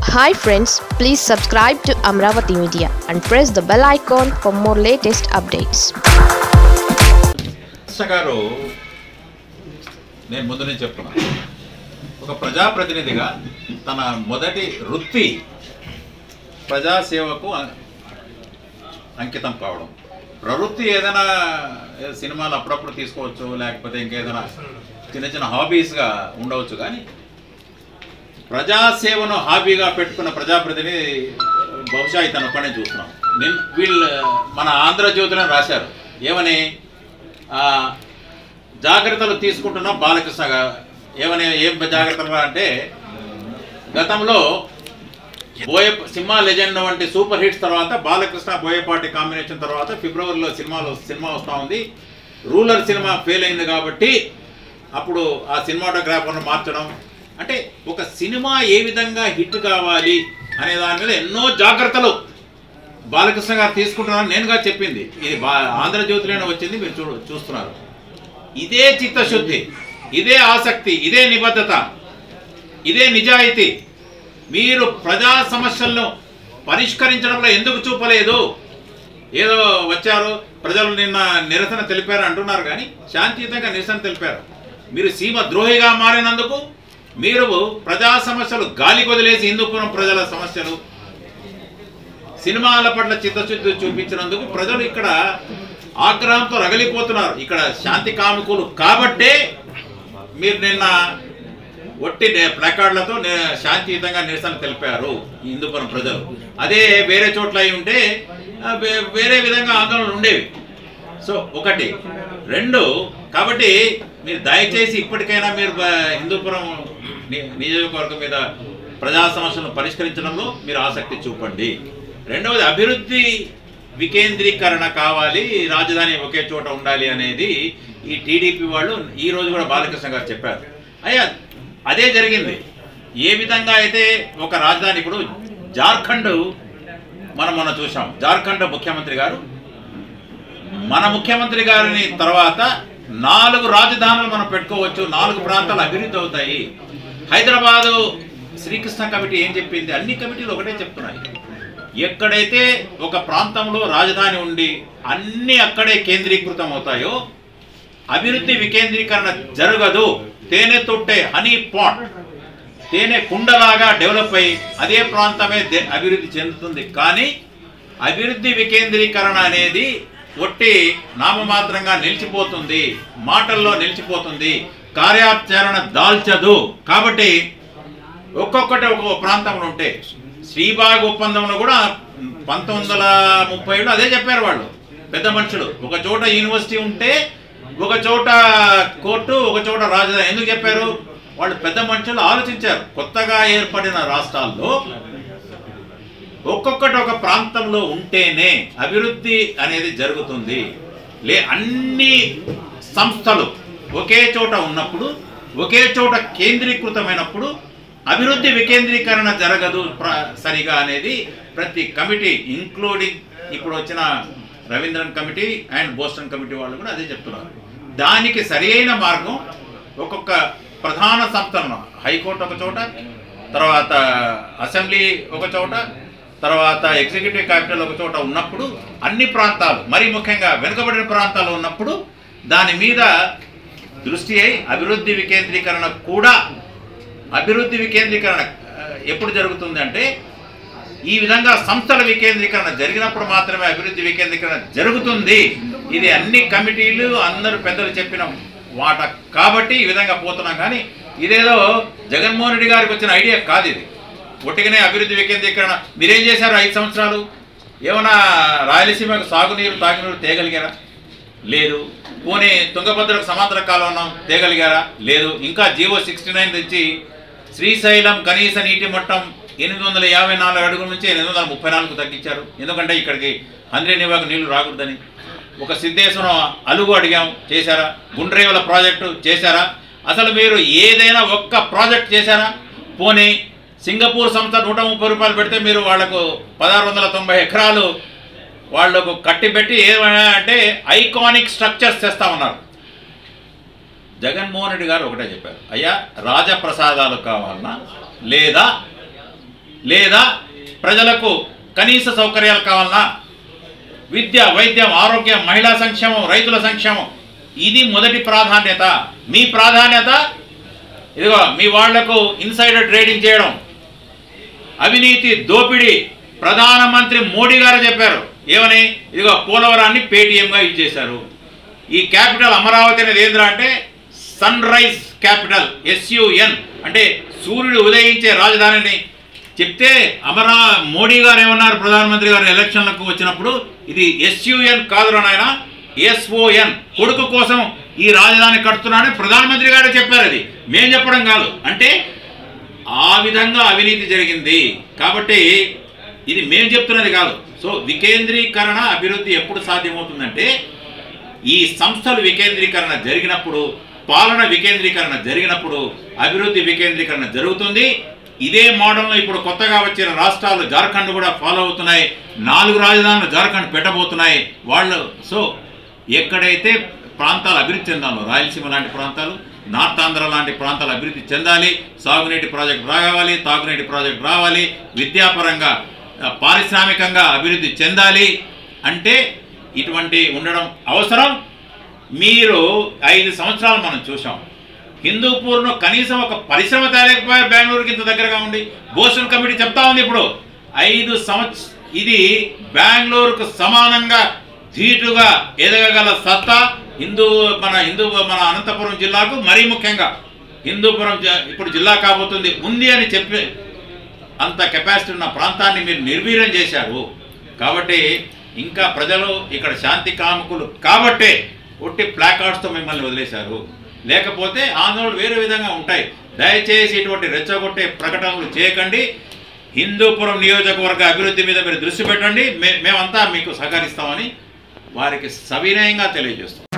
hi friends please subscribe to Amaravati media and press the bell icon for more latest updates Krishna garu నేను ముందు నుంచి చెప్తున్నా ఒక ప్రజాప్రతినిధిగా తన మొదటి వృత్తి ప్రజాసేవకు అం- అంకితం కావడం ప్రవృత్తి ఏదైనా ఏ సినిమాలు అప్పుడప్పుడు తీసుకోవచ్చు లేకపోతే ఇంకేదైనా చిన్న చిన్న హాబీస్గా ఉండవచ్చు కానీ ప్రజాసేవను హాబీగా పెట్టుకున్న ప్రజాప్రతినిధి బహుశా ఇతను ఒక్కడే చూస్తున్నాం నేను వీళ్ళు మన ఆంధ్రజ్యోతిలో రాశారు ఏమని ఆ, జాగ్రత్తలు తీసుకుంటున్నాం బాలకృష్ణ గారు ఏమని ఏం జాగ్రత్తలు అంటే గతంలో బోయ సినిమా లెజెండ్ వంటి సూపర్ హిట్స్ తర్వాత బాలకృష్ణ బోయపాటి కాంబినేషన్ తర్వాత ఫిబ్రవరిలో సినిమాలో సినిమా వస్తూ ఉంది రూలర్ సినిమా ఫెయిల్ అయింది కాబట్టి అప్పుడు ఆ సినిమాటోగ్రాఫర్ను మార్చడం అంటే ఒక సినిమా ఏ విధంగా హిట్ కావాలి అనే దాని మీద ఎన్నో జాగ్రత్తలు బాలకృష్ణ గారు తీసుకుంటున్నారు నేనుగా చెప్పింది ఇది బా ఆంధ్రజ్యోతిలోనే వచ్చింది మీరు చూ చూస్తున్నారు ఇదే చిత్తశుద్ధి ఇదే ఆసక్తి ఇదే నిబద్ధత ఇదే నిజాయితీ మీరు ప్రజా సమస్యలను పరిష్కరించడంలో ఎందుకు చూపలేదు ఏదో వచ్చారు ప్రజలు నిన్న నిరసన తెలిపారు అంటున్నారు కానీ శాంతియుతంగా నిరసన తెలిపారు మీరు సీమ ద్రోహిగా మారినందుకు మీరు ప్రజా సమస్యలు గాలి వదిలేసి హిందూపురం ప్రజల సమస్యలు సినిమాల పట్ల చిత్తశుద్ధి చూపించినందుకు ప్రజలు ఇక్కడ ఆగ్రహంతో రగిలిపోతున్నారు ఇక్కడ శాంతి కాముకులు కాబట్టే మీరు నిన్న ఒట్టి నే- ప్లకార్డులతో నే- శాంతియుతంగా నిరసన తెలిపారు ఈ హిందూపురం ప్రజలు అదే వేరే చోట్ల అయి ఉంటే ఆ, వే- వేరే విధంగా ఆందోళనలు ఉండేవి సో ఒకటి రెండు కాబట్టి మీరు దయచేసి ఇప్పటికైనా మీరు బ- హిందూపురం ని- నియోజకవర్గం మీద ప్రజా సమస్యలను పరిష్కరించడంలో మీరు ఆసక్తి చూపండి రెండవది అభివృద్ధి వికేంద్రీకరణ కావాలి రాజధాని ఒకే చోట ఉండాలి అనేది ఈ టీడీపీ వాళ్ళు ఈ రోజు కూడా బాలకృష్ణ గారు చెప్పారు అయ్యా అదే జరిగింది ఏ విధంగా అయితే ఒక రాజధాని ఇప్పుడు జార్ఖండ్ మనం మొన్న చూసాం జార్ఖండ్ ముఖ్యమంత్రి గారు మన ముఖ్యమంత్రి గారిని తర్వాత నాలుగు రాజధానులు మనం పెట్టుకోవచ్చు నాలుగు ప్రాంతాలు అభివృద్ధి అవుతాయి హైదరాబాదు శ్రీకృష్ణ కమిటీ ఏం చెప్పింది అన్ని కమిటీలు ఒకటే చెప్తున్నాయి ఎక్కడైతే ఒక ప్రాంతంలో రాజధాని ఉండి అన్ని అక్కడే కేంద్రీకృతం అవుతాయో అభివృద్ధి వికేంద్రీకరణ జరగదు తేనె తొట్టే హనీ పాట్ తేనె కుండలాగా డెవలప్ అయ్యి అదే ప్రాంతమే దే- అభివృద్ధి చెందుతుంది కానీ అభివృద్ధి వికేంద్రీకరణ అనేది ఒట్టి నామమాత్రంగా నిలిచిపోతుంది మాటల్లో నిలిచిపోతుంది కార్యాచరణ దాల్చదు కాబట్టి ఒక్కొక్కటి ఒక్కొక్క ప్రాంతంలో ఉంటే శ్రీబాగ్ ఒప్పందంలో కూడా పంతొమ్మిది వందల ముప్పై ఏడు అదే చెప్పారు వాళ్ళు పెద్ద మనుషులు ఒక చోట యూనివర్సిటీ ఉంటే ఒక చోట కోర్టు ఒక చోట రాజధాని ఎందుకు చెప్పారు వాళ్ళు పెద్ద మనుషులు ఆలోచించారు కొత్తగా ఏర్పడిన రాష్ట్రాల్లో ఒక్కొక్కటి ఒక ప్రాంతంలో ఉంటేనే అభివృద్ధి అనేది జరుగుతుంది లే అన్ని సంస్థలు ఒకే చోట ఉన్నప్పుడు ఒకే చోట కేంద్రీకృతమైనప్పుడు అభివృద్ధి వికేంద్రీకరణ జరగదు ప్ర- సరిగా అనేది ప్రతి కమిటీ ఇంక్లూడింగ్ ఇప్పుడు వచ్చిన Ravindran committee and Boston committee వాళ్ళు కూడా అదే చెప్తున్నారు దానికి సరి అయిన మార్గం ఒక్కొక్క ప్రధాన సంస్థలను హైకోర్టు ఒక చోట తర్వాత అసెంబ్లీ ఒక చోట తర్వాత ఎగ్జిక్యూటివ్ క్యాపిటల్ ఒక చోట ఉన్నప్పుడు అన్ని ప్రాంతాలు మరీ ముఖ్యంగా వెనుకబడిన ప్రాంతాలు ఉన్నప్పుడు దాని మీద దృష్టి అయి అభివృద్ధి వికేంద్రీకరణ కూడా అభివృద్ధి వికేంద్రీకరణ ఆ, ఎప్పుడు జరుగుతుంది అంటే ఈ విధంగా సంస్థల వికేంద్రీకరణ జరిగినప్పుడు మాత్రమే అభివృద్ధి వికేంద్రీకరణ జరుగుతుంది ఇది అన్ని కమిటీలు అందరూ పెద్దలు చెప్పిన వాట కాబట్టి ఈ విధంగా పోతున్నాం కానీ ఇదేదో జగన్మోహన్ రెడ్డి గారికి వచ్చిన ఐడియా కాదు ఇది ఒట్టిగానే అభివృద్ధి వికేంద్రీకరణ మీరేం చేశారు ఐదు సంవత్సరాలు ఏమన్నా రాయలసీమకు సాగునీరు తాగునీరు తేగలిగారా లేదు పోనీ తుంగభద్రకు సమాంతర కాలువనం తేగలిగారా లేదు ఇంకా జీవో సిక్స్టీ నైన్ తెచ్చి శ్రీశైలం కనీస నీటి మట్టం ఎనిమిది వందల యాభై నాలుగు అడుగుల నుంచి ఎనిమిది వందల ముప్పై నాలుగు తగ్గించారు ఎందుకంటే ఇక్కడికి హండ్రెడ్ నివాకు నీళ్లు రాకూడదని ఒక సిద్ధేశ్వరం అలుగు అడిగాం చేశారా గుండ్రేవుల ప్రాజెక్టు చేశారా అసలు మీరు ఏదైనా ఒక్క ప్రాజెక్ట్ చేశారా పోనీ సింగపూర్ సంస్థ నూట ముప్పై రూపాయలు పెడితే మీరు వాళ్లకు పదహారు వందల తొంభై ఎకరాలు వాళ్లకు కట్టిపెట్టి ఏమైనా అంటే ఐకానిక్ స్ట్రక్చర్స్ తెస్తామన్నారు జగన్మోహన్ రెడ్డి గారు ఒకటే చెప్పారు అయ్యా రాజప్రసాదాలు కావాలన్నా లేదా లేదా ప్రజలకు కనీస సౌకర్యాలు కావాలన్నా విద్య వైద్యం ఆరోగ్యం మహిళా సంక్షేమం రైతుల సంక్షేమం ఇది మొదటి ప్రాధాన్యత మీ ప్రాధాన్యత ఇదిగో మీ వాళ్లకు ఇన్సైడర్ ట్రేడింగ్ చేయడం అవినీతి దోపిడీ ప్రధానమంత్రి మోడీ గారు చెప్పారు ఏమని ఇదిగో పోలవరాన్ని పేటీఎంగా యూజ్ చేశారు ఈ క్యాపిటల్ అమరావతి అనేది ఏంద్రా అంటే సన్ రైజ్ క్యాపిటల్ ఎస్యుఎన్ అంటే సూర్యుడు ఉదయించే రాజధానిని చెప్తే అమరా మోడీ గారు ఏమన్నారు ప్రధానమంత్రి గారు ఎలక్షన్లకు వచ్చినప్పుడు ఇది ఎస్యుఎన్ కాదు నాయన ఎస్ఓఎన్ కొడుకు కోసం ఈ రాజధాని కడుతున్నాడని ప్రధానమంత్రి గారు చెప్పారు అది మేం చెప్పడం కాదు అంటే ఆ విధంగా అవినీతి జరిగింది కాబట్టి ఇది మేము చెప్తున్నది కాదు సో వికేంద్రీకరణ అభివృద్ధి ఎప్పుడు సాధ్యమవుతుందంటే ఈ సంస్థలు వికేంద్రీకరణ జరిగినప్పుడు పాలన వికేంద్రీకరణ జరిగినప్పుడు అభివృద్ధి వికేంద్రీకరణ జరుగుతుంది ఇదే మోడల్ను ఇప్పుడు కొత్తగా వచ్చిన రాష్ట్రాలు జార్ఖండ్ కూడా ఫాలో అవుతున్నాయి నాలుగు రాజధానులు జార్ఖండ్ పెట్టబోతున్నాయి వాళ్ళు సో ఎక్కడైతే ప్రాంతాలు అభివృద్ధి చెందాలో రాయలసీమ లాంటి ప్రాంతాలు నార్త్ ఆంధ్ర లాంటి ప్రాంతాలు అభివృద్ధి చెందాలి సాగునీటి ప్రాజెక్ట్ రావాలి తాగునీటి ప్రాజెక్ట్ రావాలి విద్యాపరంగా ఆ, పారిశ్రామికంగా అభివృద్ధి చెందాలి అంటే ఇటువంటి ఉండడం అవసరం మీరు ఐదు సంవత్సరాలు మనం చూసాం హిందూపూర్ను కనీసం ఒక పరిశ్రమ తయారైపోయారు బెంగళూరుకి ఇంత దగ్గరగా ఉండి భూషణ్ కమిటీ చెప్తా ఉంది ఇప్పుడు ఐదు సంవత్స ఇది బెంగళూరుకు సమానంగా ధీటుగా ఎదగగల సత్తా హిందూ మన హిందూ మన అనంతపురం జిల్లాకు మరీ ముఖ్యంగా హిందూపురం జ- ఇప్పుడు జిల్లా కాబోతుంది ఉంది అని చెప్పి అంత కెపాసిటీ ఉన్న ప్రాంతాన్ని మీరు నిర్వీర్యం చేశారు కాబట్టి ఇంకా ప్రజలు ఇక్కడ శాంతి కాముకులు కాబట్టే ఒట్టి ప్లాకార్డ్స్తో మిమ్మల్ని వదిలేశారు లేకపోతే ఆందోళనలు వేరే విధంగా ఉంటాయి దయచేసి ఇటువంటి రెచ్చగొట్టే ప్రకటనలు చేయకండి హిందూపురం నియోజకవర్గ అభివృద్ధి మీద మీరు దృష్టి పెట్టండి మే మేమంతా మీకు సహకరిస్తామని వారికి సవినయంగా తెలియజేస్తాం